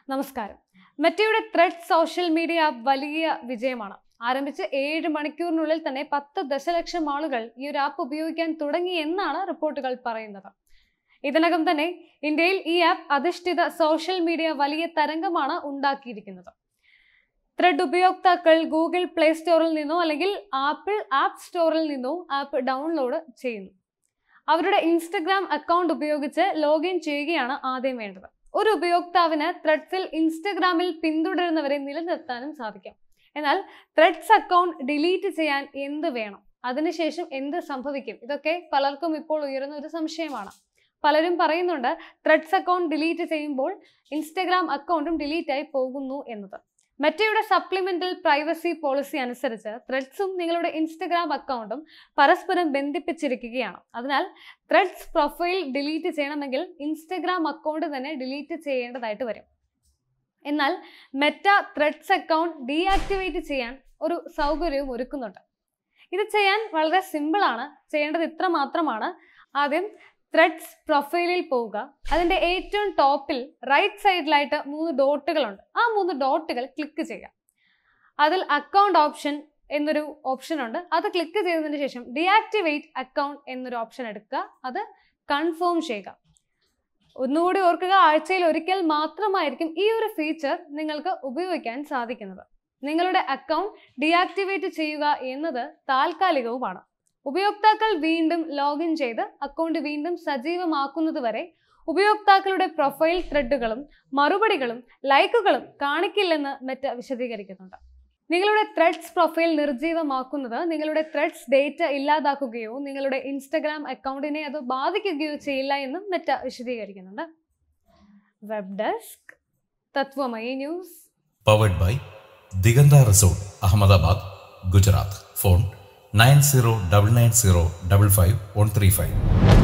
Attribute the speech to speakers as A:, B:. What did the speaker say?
A: നമസ്കാരം മെറ്റയുടെ Thread social media app വലിയ വിജയമാണ് ആരംഭിച്ച് ഏഴ് മണിക്കൂറിനുള്ളിൽ തന്നെ പത്ത് ദശലക്ഷം ആളുകൾ ഈ ഒരു ആപ്പ് ഉപയോഗിക്കാൻ തുടങ്ങി എന്നാണ് റിപ്പോർട്ടുകൾ പറയുന്നത് ഇതിനകം തന്നെ ഇന്ത്യയിൽ ഈ ആപ്പ് അധിഷ്ഠിത സോഷ്യൽ മീഡിയ വലിയ തരംഗമാണ് ഉണ്ടാക്കിയിരിക്കുന്നത് ത്രെഡ് ഉപയോക്താക്കൾ ഗൂഗിൾ പ്ലേ സ്റ്റോറിൽ നിന്നോ അല്ലെങ്കിൽ ആപ്പിൾ ആപ്പ് സ്റ്റോറിൽ നിന്നോ ആപ്പ് ഡൗൺലോഡ് ചെയ്യുന്നു അവരുടെ ഇൻസ്റ്റഗ്രാം അക്കൗണ്ട് ഉപയോഗിച്ച് ലോഗിൻ ചെയ്യുകയാണ് ആദ്യം വേണ്ടത് ഒരു ഉപയോക്താവിന് ത്രെഡ്സിൽ ഇൻസ്റ്റഗ്രാമിൽ പിന്തുടരുന്നവരെ നിലനിർത്താനും സാധിക്കും എന്നാൽ ത്രെഡ്സ് അക്കൗണ്ട് ഡിലീറ്റ് ചെയ്യാൻ എന്ത് വേണം അതിനുശേഷം എന്ത് സംഭവിക്കും ഇതൊക്കെ പലർക്കും ഇപ്പോൾ ഉയരുന്ന ഒരു സംശയമാണ് പലരും പറയുന്നുണ്ട് ത്രെഡ്സ് അക്കൗണ്ട് ഡിലീറ്റ് ചെയ്യുമ്പോൾ ഇൻസ്റ്റഗ്രാം അക്കൗണ്ടും ഡിലീറ്റ് ആയി പോകുന്നു എന്നത് മെറ്റയുടെ സപ്ലിമെന്റൽ പ്രൈവസി പോളിസി അനുസരിച്ച് ത്രെഡ്സും നിങ്ങളുടെ ഇൻസ്റ്റഗ്രാം അക്കൗണ്ടും പരസ്പരം ബന്ധിപ്പിച്ചിരിക്കുകയാണ് അതിനാൽ ത്രെഡ്സ് പ്രൊഫൈൽ ഡിലീറ്റ് ചെയ്യണമെങ്കിൽ ഇൻസ്റ്റഗ്രാം അക്കൗണ്ട് തന്നെ ഡിലീറ്റ് ചെയ്യേണ്ടതായിട്ട് വരും എന്നാൽ മെറ്റ ത്രെഡ്സ് അക്കൗണ്ട് ഡീആക്ടിവേറ്റ് ചെയ്യാൻ ഒരു സൗകര്യവും ഒരുക്കുന്നുണ്ട് ഇത് ചെയ്യാൻ വളരെ സിമ്പിളാണ് ചെയ്യേണ്ടത് ഇത്ര മാത്രമാണ് ആദ്യം ത്രെഡ്സ് പ്രൊഫൈലിൽ പോവുക അതിൻ്റെ ഏറ്റവും ടോപ്പിൽ റൈറ്റ് സൈഡിലായിട്ട് മൂന്ന് ഡോട്ടുകളുണ്ട് ആ മൂന്ന് ഡോട്ടുകൾ ക്ലിക്ക് ചെയ്യുക അതിൽ അക്കൗണ്ട് ഓപ്ഷൻ എന്നൊരു ഓപ്ഷൻ ഉണ്ട് അത് ക്ലിക്ക് ചെയ്തതിന് ശേഷം ഡിയാക്ടിവേറ്റ് അക്കൗണ്ട് എന്നൊരു ഓപ്ഷൻ എടുക്കുക അത് കൺഫേം ചെയ്യുക ഒന്നുകൂടി ഓർക്കുക ആഴ്ചയിൽ ഒരിക്കൽ മാത്രമായിരിക്കും ഈ ഒരു ഫീച്ചർ നിങ്ങൾക്ക് ഉപയോഗിക്കാൻ സാധിക്കുന്നത് നിങ്ങളുടെ അക്കൗണ്ട് ഡിയാക്ടിവേറ്റ് ചെയ്യുക എന്നത് താൽക്കാലികവുമാണ് ഉപയോക്താക്കൾ വീണ്ടും ലോഗിൻ ചെയ്ത് അക്കൗണ്ട് വീണ്ടും സജീവമാക്കുന്നത് വരെ ഉപയോക്താക്കളുടെ പ്രൊഫൈൽ ത്രെഡുകളും മറുപടികളും ലൈക്കുകളും കാണിക്കില്ലെന്ന് മെറ്റ വിശദീകരിക്കുന്നുണ്ട് നിങ്ങളുടെ ത്രെഡ്സ് പ്രൊഫൈൽ നിർജ്ജീവമാക്കുന്നത് നിങ്ങളുടെ ത്രെഡ്സ് ഡേറ്റ ഇല്ലാതാക്കുകയോ നിങ്ങളുടെ ഇൻസ്റ്റഗ്രാം അക്കൗണ്ടിനെ അത് ബാധിക്കുകയോ ചെയ്യില്ല എന്നും മെറ്റ വിശദീകരിക്കുന്നുണ്ട് web desk Tatwamayi news
B: powered by Digantha resort Ahmedabad Gujarat phone nine zero double nine zero double five one three five